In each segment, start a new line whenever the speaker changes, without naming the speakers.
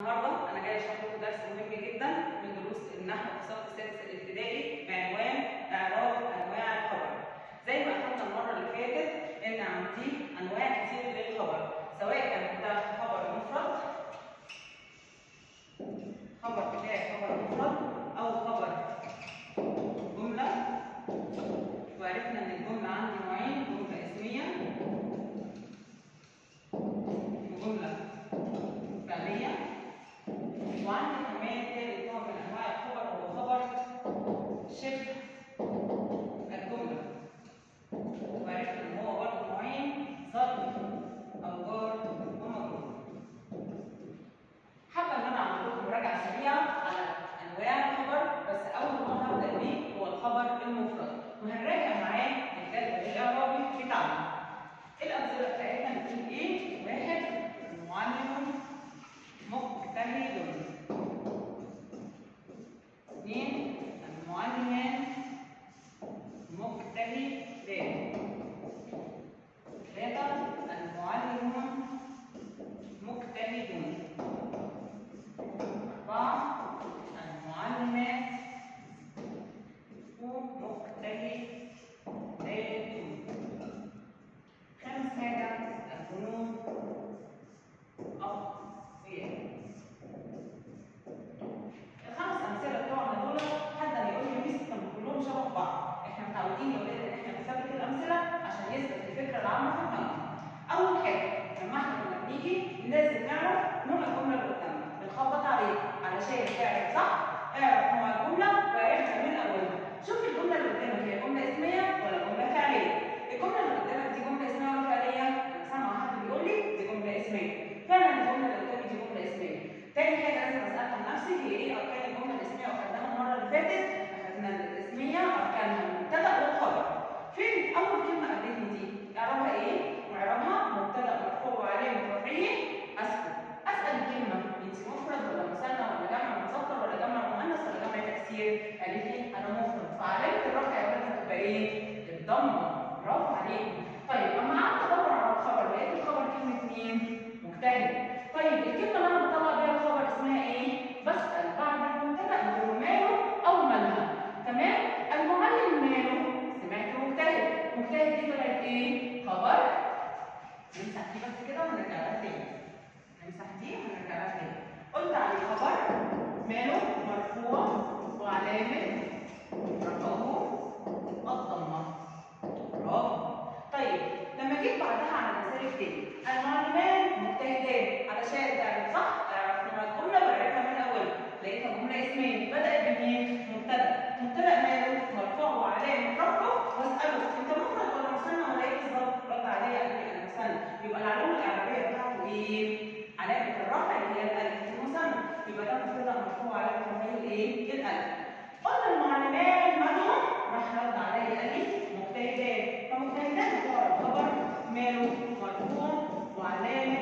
النهارده انا جاي اشرح لكم درس مهم جدا من دروس النحو في الصف السادس الابتدائي بعنوان اعراب انواع الخبر. زي ما اخدنا المره اللي فاتت ان عندي انواع كتير للخبر سواء كان ده خبر مفرد خبر بتاعي خبر مفرد او خبر جمله وعرفنا ان الجمله عندي نوعين جمله اسميه وجمله فعليه وعندي كمان تالت نوع من انواع الخبر هو خبر شبه الجمله وعرفنا ان هو برضه نوعين ظرف او جار ومجرور حابه ان انا اعمل لكم مراجعه سريعه على انواع الخبر بس اول ما هبدا بيه هو الخبر المفرد وهنراجع معاه الجدول الاعرابي بتاعنا الامثله بتاعتنا بتقول ايه واحد معلم مجتهد اثنين المعلمان مجتهدان ثلاثة المعلمون مجتهدون أربعة المعلمات مجتهدات خامس حاجة الفنون أقوياء الخمس أمثلة بتوعنا دول حد يقول لي ميس كانوا كلهم شبه بعض احنا متعودين يا ولاد ان احنا نثبت الأمثلة عشان يثبت الفكرة العامة في دماغنا أول حاجة لما احنا كنا بنيجي لازم نعرف نوع الجملة اللي قدامنا بنخبط عليه علشان تعرف صح اعرف نوع الجملة واعرفها من أولها شوف الجملة اللي قدامك هي جملة اسمية ولا جملة فعلية الجملة اللي قدامك دي جملة اسمية ولا فعلية؟ أنا سامعة حد بيقول لي دي جملة اسمية فعلا الجملة اللي قدامي دي جملة اسمية تاني حاجة لازم أسألها لنفسي هي إيه أركان الجملة الاسمية وأخدناها المرة اللي فاتت أخدنا الاسمية أركانها المبتدأ والخبر فين أول كلمة قابلتني دي؟ إعرابها إيه؟ وإعرابها مبتدأ مرفوع وعلامة رفعه أسكت أسأل الكلمة أنت مفرد ولا مثنى ولا جمع مذكر ولا جمع مؤنث ولا جمع تكسير؟ قالت لي أنا مفرد فعلامة الرفع يا ولاد هتبقى إيه؟ الضمة برافو عليكم طيب أما قعدت أدور على الخبر لقيت الخبر كلمة مين؟ مجتهد طيب الكلمة اللي أنا بطلع بيها الخبر اسمها إيه؟ بسأل بعد المبتدأ بقول ماله أو مالها تمام؟ المعلم ماله؟ سمعت مجتهد مجتهد دي طلعت إيه؟ خبر نمسح دي بس كده ونرجع لها تاني نمسح دي ونرجع لها تاني قلت عليه خبر ماله مرفوع وعلامة رفعه الضمة برافو طيب لما جيت بعدها على المثال التاني المعلمان مجتهدان علشان تعرف صح اعرف نوع الجمله وعرفها من اولها لقيتها جمله اسمين بدات بمين؟ مبتدا مبتدا ماله مرفوع وعلامه رفعه واساله انت مفرد ولا مثنى ولا ايه بالظبط؟ رد عليا قال لي انا مثنى يبقى العلامه الاعرابيه بتاعته ايه؟ علامه الرفع اللي هي الالف دي مثنى يبقى ده مبتدا مرفوع وعلامه رفعه الايه؟ الالف قلنا المعلمان مالهم راح رد عليا قال لي مجتهدان فمجتهدان هو الخبر ماله مرفوع وعلامه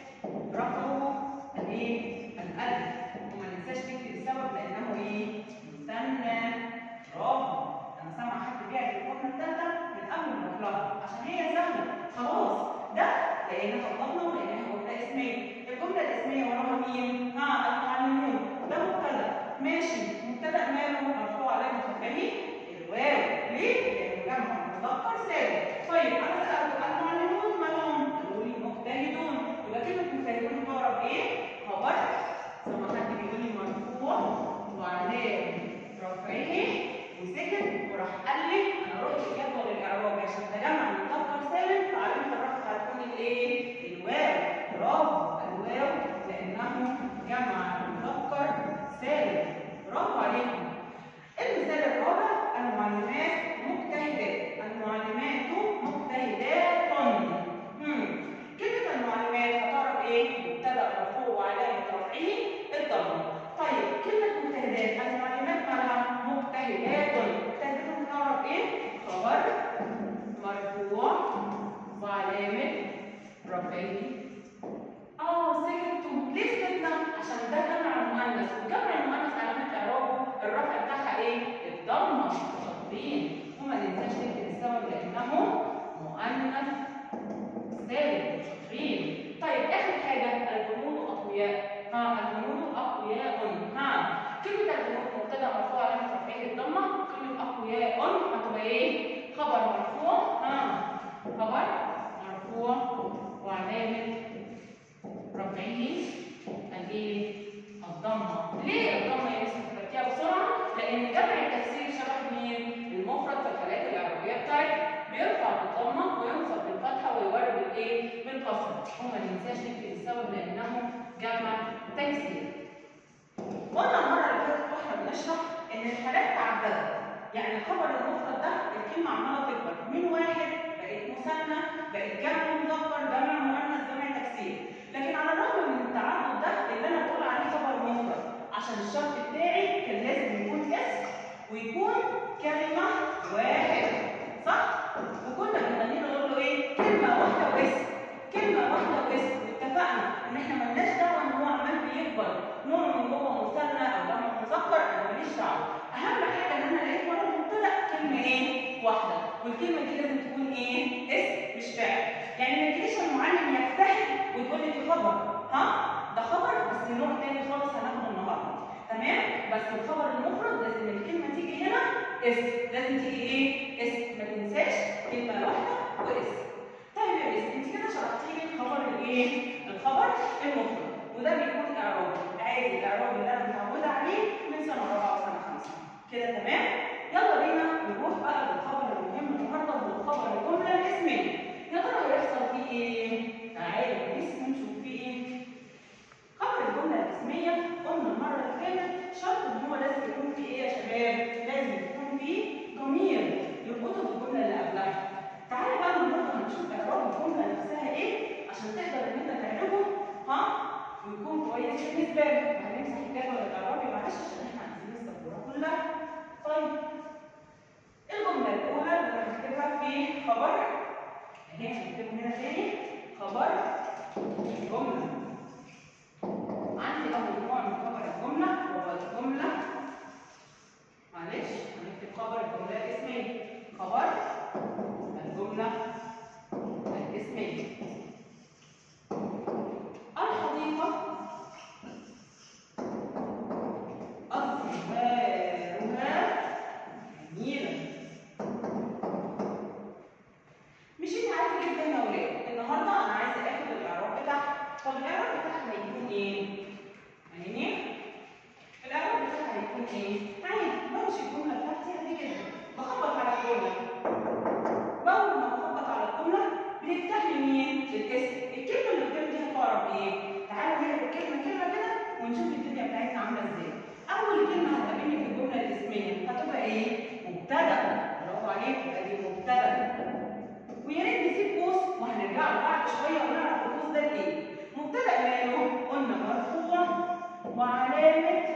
رفعه الايه؟ الالف وما ننساش نكتب السبب لانه ايه؟ مثنى برافو انا سامعه حد بيعمل الجمله الثالثه من قبل ما اروح لها عشان هي سهله خلاص ده لقينا خططنا ولقيناها جمله اسميه الجمله الاسميه وراها مين؟ ها المعلمون ده مبتدا ماشي مبتدا ماله مرفوع علامه رفعه الواو ليه؟ لانه جمع مذكر سالم طيب انا سالته المعلمون مالهم؟ قالوا لي مجتهدون يبقى كلمه مجتهدون تعرف ايه؟ خبر زي ما حد بيقول لي مرفوع وعلامه رفعه وسكت وراح قال لي انا رحت جدول الاعراب عشان تجمع مذكر سالم فعلامه الرفع هتكون الايه؟ الواو برافو الواو لانه جمع مذكر سالم برافو عليكم المثال الرابع المعلمات مجتهدات المعلمات مجتهدات مم. كلمة المعلمات هتعرف ايه؟ مبتدأ مرفوع وعلامة رفعه الضمة. طيب كلمة مجتهدات المعلمات مالها مجتهدات مجتهدات هتعرف ايه؟ خبر مرفوع وعلامة رفعه اه سكتوا ليه سكتنا؟ عشان ده جمع مؤنث وجمع المؤنث علامة اعرابه الرفع بتاعها ايه؟ الضمة شاطرين وما ننساش نكتب السبب لانه مؤنث سالم شاطرين طيب اخر حاجه الجنود اقوياء ها الجنود وما ننساش نكتب السبب لانه جمع تكسير قلنا المره اللي فاتت واحنا بنشرح ان الحالات تعددت يعني الخبر المفرد ده الكلمه عماله تكبر من واحد بقت مثنى بقت جمع مذكر جمع مؤنث جمع تكسير لكن على الرغم من التعدد ده اللي انا بقول عليه خبر مفرد عشان الشرط بتاعي كان لازم يكون اسم ويكون كلمه واحد صح؟ وكنا بنغني نقول له ايه؟ كلمه واحده واسم كلمه واحده واسم واتفقنا ان احنا مالناش دعوه ان هو عمال بيكبر نوع من جوه مثنى او جمع مذكر انا ماليش دعوه اهم حاجه ان انا لقيت ورا المبتدا كلمه ايه؟ واحده والكلمه دي لازم تكون ايه؟ اسم مش فعل يعني ما يجيش المعلم يجتهد ويقول لي دي خبر ها؟ ده خبر بس نوع تاني خالص هناخده النهارده تمام؟ بس الخبر المفرد لازم الكلمه تيجي هنا اسم لازم تيجي ايه؟ اسم ما تنساش كلمه واحده واسم طيب يا مس انت كده شرحتي لي الخبر الايه؟ الخبر المفرد وده بيكون اعراب عادي الاعراب اللي انا متعوده عليه من سنه رابعه وسنه خمسه كده تمام؟ يلا بينا نروح بقى للخبر المهم النهارده وهو خبر الجمله الاسميه يا ترى هيحصل فيه ايه؟ تعالوا بس نشوف فيه ايه؟ خبر الجمله الاسميه قلنا المره اللي فاتت شرط ان هو لازم يكون فيه ايه يا شباب؟ لازم يكون فيه ضمير يربطه بالجمله اللي قبلها تعالى بقى النهارده هنشوف اعراب الجمله نفسها ايه عشان تقدر ان انت تعرفه ها ويكون كويس بالنسبه لك هنمسح الجدول الاعرابي معلش عشان احنا عايزين السبوره كلها طيب الجمله الاولى اللي هنكتبها في خبر اهي هنكتبه هنا تاني خبر الجمله عندي اول نوع من خبر الجمله وهو الجمله معلش هنكتب خبر الجمله الاسميه خبر الجملة الاسمية الحديقة أزهارها جميلة مشيت عادي جدا يا ولاد النهارده أنا عايزة آخد الإعراب بتاعها طب الإعراب بتاعها هيكون إيه؟ يعني الإعراب بتاعها هيكون إيه؟ عادي بمشي الجملة بتاعتي عادي جدا بخبط على الجملة واول ما بخبط على الجمله بنفتح لي مين؟ الاسم الكلمه اللي قدام دي هتعرف ايه؟ تعالوا نقرا الكلمه كلمه كده ونشوف الدنيا بتاعتنا عامله ازاي اول كلمه هتقابلني في الجمله الاسميه هتبقى ايه؟ مبتدا برافو عليك يبقى دي مبتدا ويا ريت نسيب قوس وهنرجع له بعد شويه ونعرف القوس ده ايه مبتدا ماله؟ قلنا مرفوع وعلامه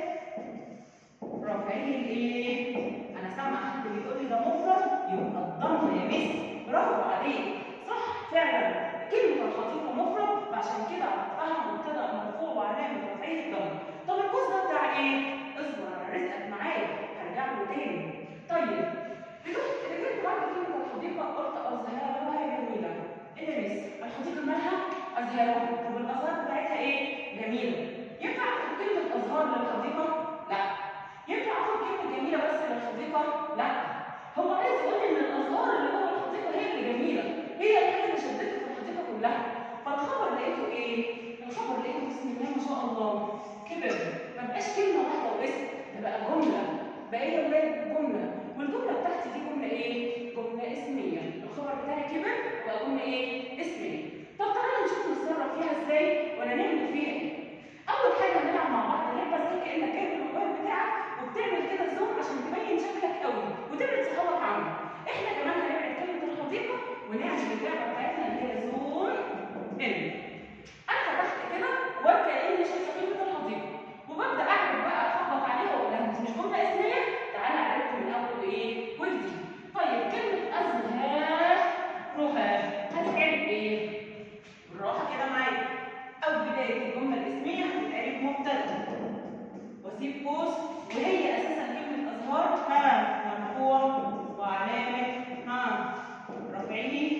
رفعه الايه؟ انا سامعه حد بيقول لي ده مفرد يبقى الضم يا مس برافو عليك صح فعلا كلمه الحقيقه مفرد عشان كده عرفتها مبتدا مرفوع وعلامه رفعه الضم طب القوس ده بتاع ايه؟ اصبر على رزقك معايا هرجع له تاني طيب رجعت رجعت بعد كلمه الحديقه قلت ازهارها جميله ايه يا مس الحديقه مالها ازهارها طب الازهار بتاعتها ايه؟ جميله ينفع اخد كلمه ازهار للحديقه؟ لا ينفع اخد كلمه جميله بس للحديقه؟ لا هو عايز يقول ان الازهار اللي جوه الحديقه هي اللي جميله هي الحاجه اللي شدته في الحديقه كلها فالخبر لقيته ايه؟ الخبر لقيته بسم الله ما شاء الله كبر ما بقاش كلمه واحده وبس ده بقى جمله بقى ايه يا ولاد جمله والجمله بتاعتي دي جمله ايه؟ جمله اسميه الخبر بتاعي كبر وبقى جمله ايه؟ اسميه طب تعالى نشوف نتصرف فيها ازاي ولا نعمل فيها ايه؟ اول حاجه هنلعب مع بعض لعبه زي كانك جايب الموبايل بتاعك وبتعمل كده زوم عشان تبين شكلك قوي وتبعد صحابك عنه احنا كمان هنعمل كلمه الحديقه ونعمل اللعبه بتاعتنا اللي هي زوم ان انا فتحت كده وكاني شايفه كلمه الحديقه وببدا اعمل بقى اخبط عليها واقول لها انت مش جمله اسميه تعالى اعرفها من اول وايه وجديد طيب كلمه ازهار رهاب هتتعرف ايه بالراحه كده معايا او بدايه الجمله الاسميه هتتعرف مبتدا واسيب قوس وهي اساسا كلمه ازهار ها مرفوع وعلامه ها رفعه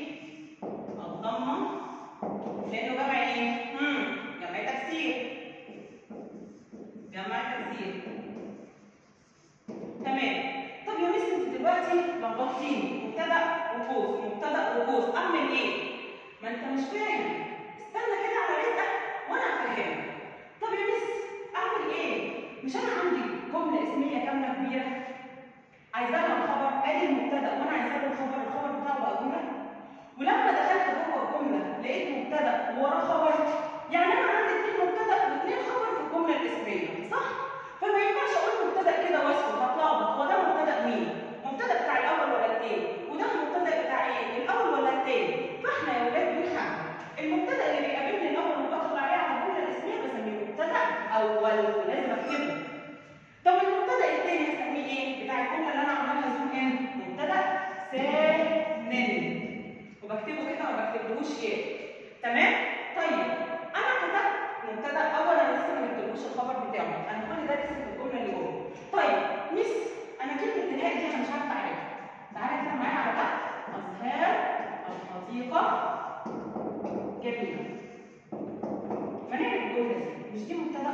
الضمه لانه جمع ايه؟ هم جمع تكسير جمع تكسير تمام طب يا مس انت دلوقتي لخبطتيني مبتدا وقوس مبتدا وقوس اعمل ايه؟ ما انت مش فاهم استنى كده على رزقك وانا هفهمك طب يا مس اعمل ايه؟ مش انا عندي جمله اسميه كامله كبيره عايزه لها الخبر ادي المبتدا وانا عايزه له الخبر الخبر بتاعه بقى جمله ولما دخلت جوه الجمله لقيت مبتدا ووراه الاول ولازم اكتبه طب المبتدا الثاني هسميه ايه بتاع الجمله اللي انا عاملاها زوم ان مبتدا ثاني وبكتبه كده ما بكتبلهوش ايه تمام طيب انا كتبت مبتدا اول انا لسه ما جبتلهوش الخبر بتاعه انا كل ده لسه في الجمله اللي جوه طيب مس انا كلمه الهاء دي انا مش عارفه اعرفها تعالى كده معايا على ده ازهار الحديقه جميله ما نعرف الجمله دي مش دي مبتدا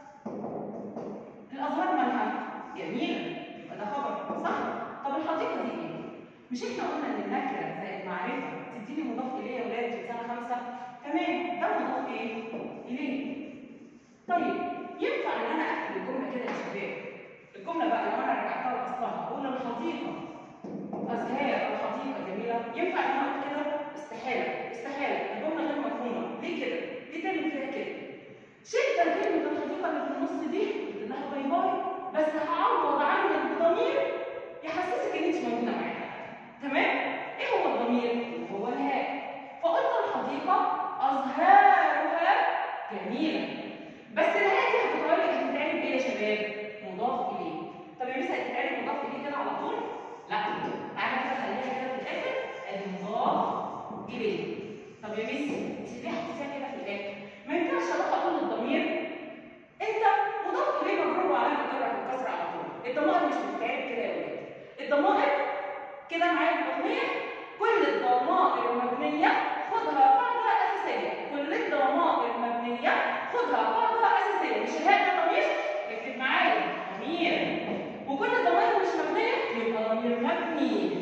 الازهار مالها جميله يبقى ده خبر صح طب الحديقه دي ايه مش احنا قلنا ان النكره زي المعرفه تديني مضاف اليه يا ولاد في سنه خمسه تمام ده مضاف ايه اليه طيب ينفع ان انا اكتب الجمله كده يا شباب الجمله بقى لو انا رجعتها لاصلها اقول الحديقه ازهار الحديقه جميله ينفع ان انا اقول كده استحاله استحاله الجمله غير مفهومه ليه كده ليه تعمل فيها كده شلت كلمه الحديقه اللي في النص دي قلت لها باي باي بس هعوض عنك بضمير يحسسك ان انت موجوده معايا تمام ايه هو الضمير هو الهاء فقلت الحديقه ازهارها جميله بس الهاء دي هتتعرض هتتعرف ايه يا شباب مضاف اليه طب يا مس هتتعرف مضاف اليه كده على طول لا تعالى كده خليها كده في الاخر المضاف اليه طب يا مس انت ليه حطيتيها كده في الاخر ما ينفعش اروح اقول للضمير انت مضاف اليه مجرور وعلامه الجر بالكسر على طول الضمائر مش بتتعرف كده يا ولاد الضمائر كده معايا الاغنيه كل الضمائر المبنيه خدها قاعده اساسيه كل الضمائر المبنيه خدها قاعده اساسيه مش الهاء ده ضمير اكتب معايا ضمير وكل الضمائر مش مبنيه يبقى ضمير مبني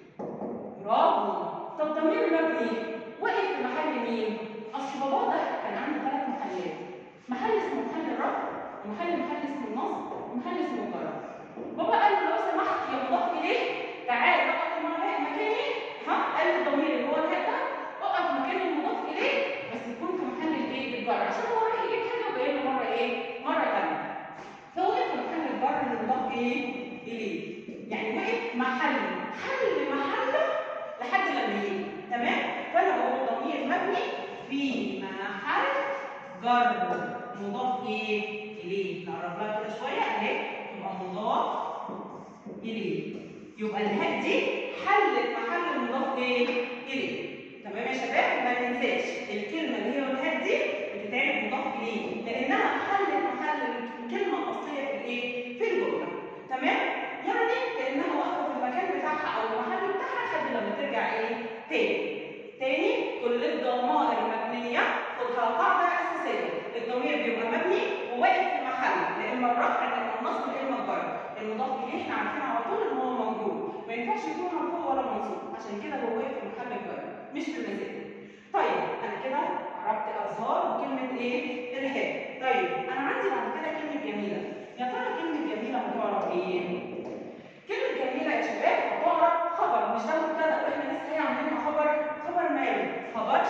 برافو طب ضمير مبني وقف في محل مين اصل بابا ده كان عنده ثلاث محلات محل اسمه محل الرفع ومحل محل اسمه النصب ومحل اسمه الجر بابا قال له لو سمحت يا مضاف اليه تعال اقف معايا مكاني ها قال الضمير اللي هو الهاء ده اقف مكان المضاف اليه بس يكون في محل الايه الجر عشان هو رايح يجيب حاجه وجاي له مره ايه مره ثانيه فوقف في محل الجر المضاف ايه اليه يعني وقف محل حل محله لحد لما يجي تمام فانا بقول ضمير مبني في محل جر مضاف ايه اليه نقرب لها كده شويه اهي يبقى مضاف اليه يبقى الهاء دي حلت محل المضاف ايه اليه تمام يا شباب ما ننساش الكلمه اللي هي الهاء دي بتتعمل مضاف اليه لانها حلت محل الكلمه الاصليه في الايه في الجمله تمام يعني كانها واقفه في المكان بتاعها او المحل بتاعها لحد لما ترجع ايه تاني تاني كل الضمائر مبنيه خدها قاعده اساسيه الضمير بيبقى مبني وواقف في محل لا اما الرفع لا اما النصب لا اما الجر المضاف اليه احنا عارفين على طول ان هو موجود ما ينفعش يكون مرفوع ولا منصوب عشان كده هو واقف في محل الجر مش في المزاج طيب انا كده عرفت ازهار وكلمه ايه الهاء طيب انا عندي بعد كده كلمه جميله يا ترى كلمه جميله هتعرف ايه كلمه جميله يا شباب هتعرف خبر مش ده مبتدا واحنا لسه هي عاملين خبر خبر مالي خبر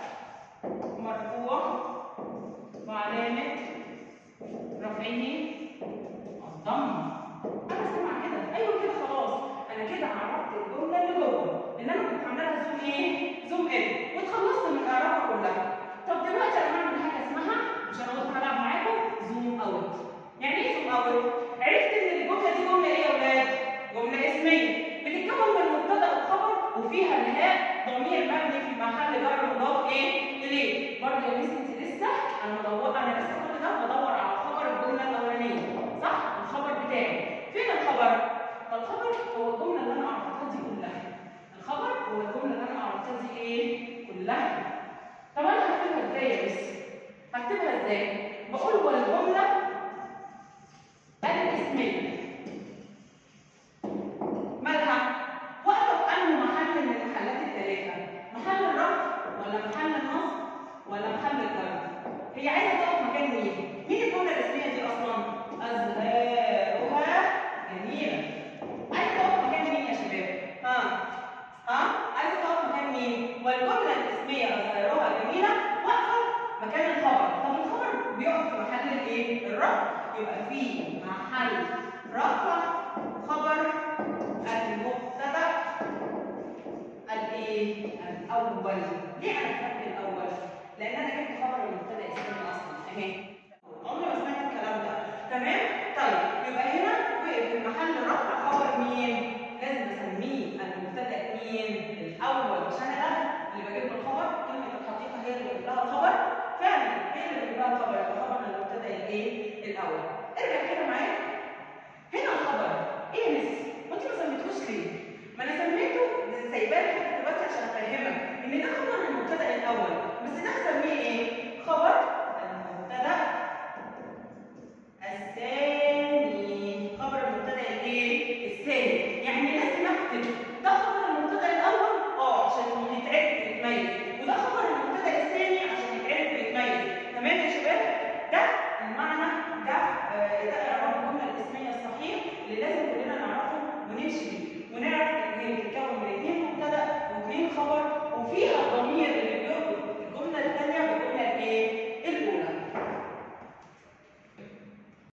مرفوع وعلامه رفعه الضم انا سامع كده ايوه كده خلاص انا كده عرفت الجمله اللي جوه ان انا كنت عامله لها زوم ايه زوم ان واتخلصت من الاعراب كلها طب دلوقتي انا هعمل حاجه اسمها مش انا قلت هلعب معاكم زوم اوت يعني ايه زوم اوت عرفت ان الجمله دي جمله ايه يا اولاد جمله اسميه بتتكون من مبتدا وخبر وفيها الهاء ضمير مبني في محل جر مضاف ايه اليه برضه يا ميس انت لسه انا بدور انا لسه كل ده بدور على خبر الجمله الاولانيه صح الخبر بتاعي فين الخبر الخبر هو الجمله اللي انا اعرفتها دي كلها الخبر هو الجمله اللي انا اعرفتها دي ايه كلها طب انا هكتبها ازاي يا ميس هكتبها ازاي بقول والجمله الاسميه مالها واقفه في انهي محل من المحلات الثلاثه محل الرفع ولا محل النصب ولا محل الجر هي عايزه تقف مكان مين مين الجمله الاسميه دي اصلا ازهارها جميله عايزه تقف مكان مين يا شباب ها ها عايزه تقف مكان مين والجمله الاسميه ازهارها جميله واقفه مكان الخبر طب الخبر بيقف في محل الايه الرفع يبقى في محل رفع خبر المبتدا الايه الاول ليه انا كتبت الاول لان انا جبت خبر المبتدا الثاني اصلا اهي